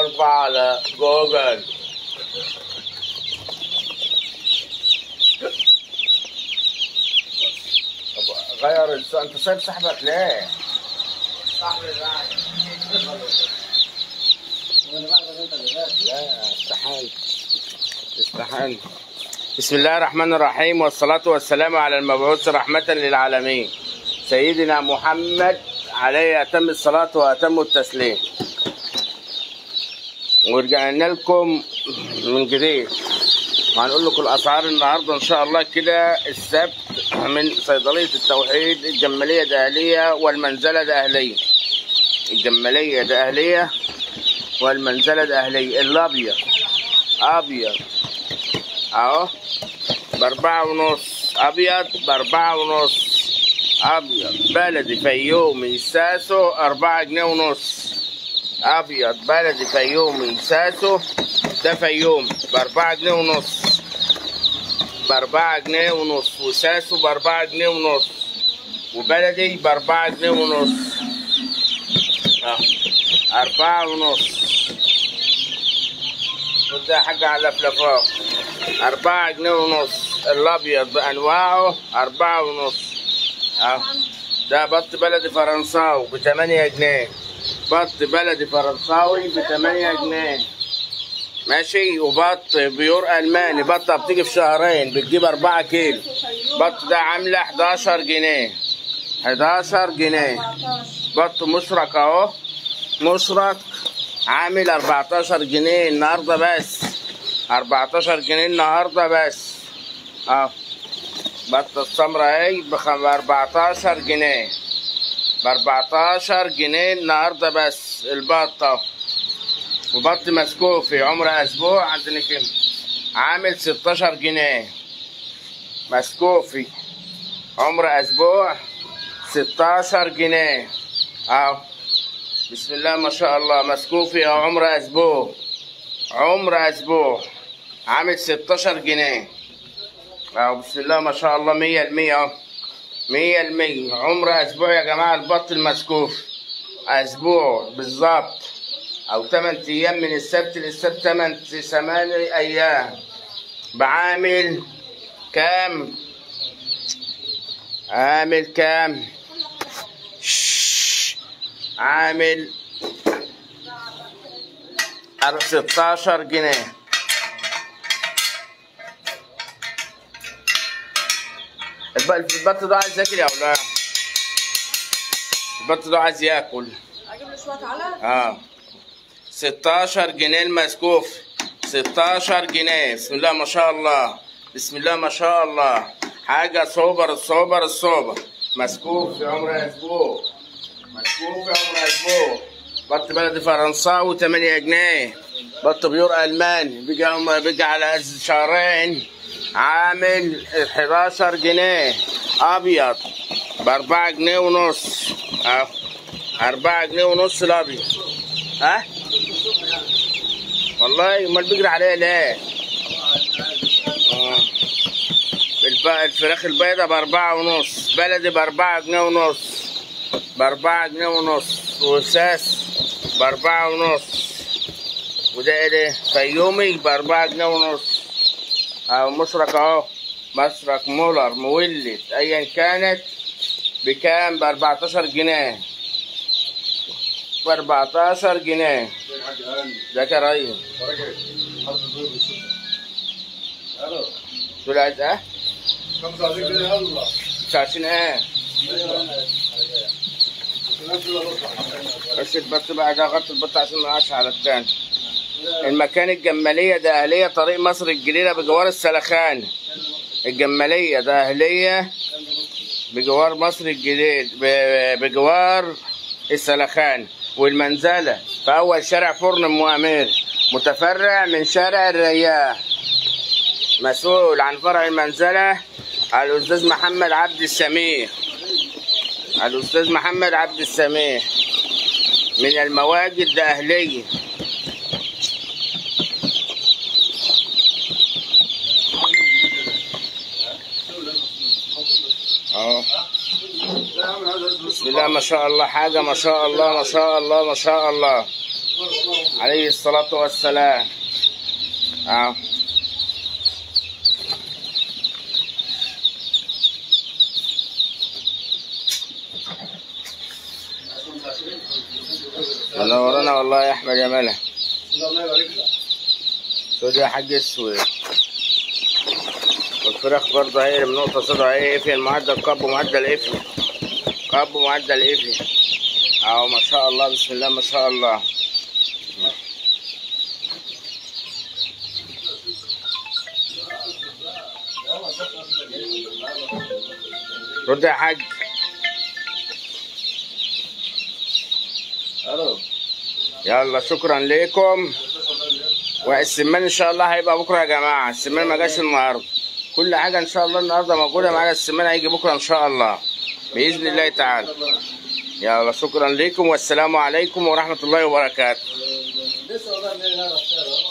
ارفع على جوجل طب غير الس- انت سايب صاحبك ليه؟ صاحبي الراعي وانا بعد انت اللي فات لا استحال استحال بسم الله الرحمن الرحيم والصلاة والسلام على المبعوث رحمة للعالمين سيدنا محمد عليه أتم الصلاة وأتم التسليم ورجعنا لكم من جديد وهنقول لكم الأسعار النهاردة إن شاء الله كده السبت من صيدلية التوحيد الجمالية دهلية والمنزلة دهلية الجمالية دهلية والمنزلة الأهلية الأبيض أبيض أهو بأربعة ونص أبيض بأربعة ونص أبيض بلدي فيومي ساسو أربعة جنيه ونص أبيض بلدي فيومي ساسو ده فيوم بأربعة جنيه ونص بأربعة جنيه ونص وساسو بأربعة جنيه ونص وبلدي بأربعة جنيه ونص أهو أربعة ونص وده حاجة على فلافاق أربعة جنيه ونص الأبيض بأنواعه أربعة ونص أهو ده بط بلدي فرنساوي بتمانية جنيه بط بلدي فرنساوي بتمانية جنيه ماشي وبط بيور ألماني بطة بتيجي في شهرين بتجيب أربعة كيلو بط ده عاملة 11 جنيه 11 جنيه بط مشرق أهو مشرق عامل 14 جنيه النهارده بس 14 جنيه النهارده بس اه بطة السمرة اهي ب 14 جنيه ب 14 جنيه النهارده بس البطة وبط مسكوفي عمر اسبوع عندنا كم عامل 16 جنيه مسكوفي عمر اسبوع 16 جنيه اهو بسم الله ما شاء الله مسكوفي او عمر اسبوع عمر اسبوع عامل 16 جنيه اهو بسم الله ما شاء الله 100 المية اهو 100 المية عمر اسبوع يا جماعة البط المسكوف اسبوع بالظبط او 8 ايام من السبت للسبت 8 8 ايام بعامل كام عامل كام شش. عامل 16 جنيه الب- البط ده عايز ياكل يا اولاد البط ده عايز ياكل اجيب له شويه على اه 16 جنيه المسكوف 16 جنيه بسم الله ما شاء الله بسم الله ما شاء الله حاجة سوبر السوبر السوبر مسكوف في عمر اسبوع مسكوف في عمر اسبوع بط بلدي فرنساوي 8 جنيه بط بيور الماني بيجي بيجي على قد شهرين عامل 11 جنيه ابيض ب 4 جنيه ونص اهو 4 جنيه ونص الابيض ها والله امال بيجري عليا ليه اه الب- الفراخ البيضة بأربعة ونص بلدي بأربعة جنيه ونص بأربعة جنيه ونص وساس بأربعة ونص وده ايه ده فيومي بأربعة جنيه ونص أهو مشرق أهو مشرق مولر مولد أيا كانت بكام بأربعتاشر جنيه بأربعتاشر جنيه ده كرايم دول عايز ايه؟ 25 ايه؟ بس البط بقى ده غطي البط عشان ما يقعش على التاني المكان الجمالية ده أهلية طريق مصر الجديدة بجوار السلخان الجمالية ده أهلية بجوار مصر الجديد ب- بجوار السلخان والمنزلة في أول شارع فرن أم أمير متفرع من شارع الرياح مسؤول عن فرع المنزلة الأستاذ محمد عبد السميع الأستاذ محمد عبد السميع من المواجد ده أهلية اه بسم الله ما شاء الله حاجة ما شاء الله ما شاء الله ما شاء الله عليه الصلاة والسلام اه منورانا والله يا احمد يا ملا الله يبارك لك سود يا حاج اسود والفراخ برضه هي من نقطة صدى ايه في المعدل قب معدل قفل قب معدل قفل اهو ما شاء الله بسم الله ما شاء الله رد يا حاج الو يلا شكرا لكم والسمان ان شاء الله هيبقى بكره يا جماعه السمان ما جاش النهارده كل حاجه ان شاء الله النهارده موجوده معانا السمان هيجي بكره ان شاء الله باذن الله تعالى يلا شكرا لكم والسلام عليكم ورحمه الله وبركاته لسه والله من هذا الشارع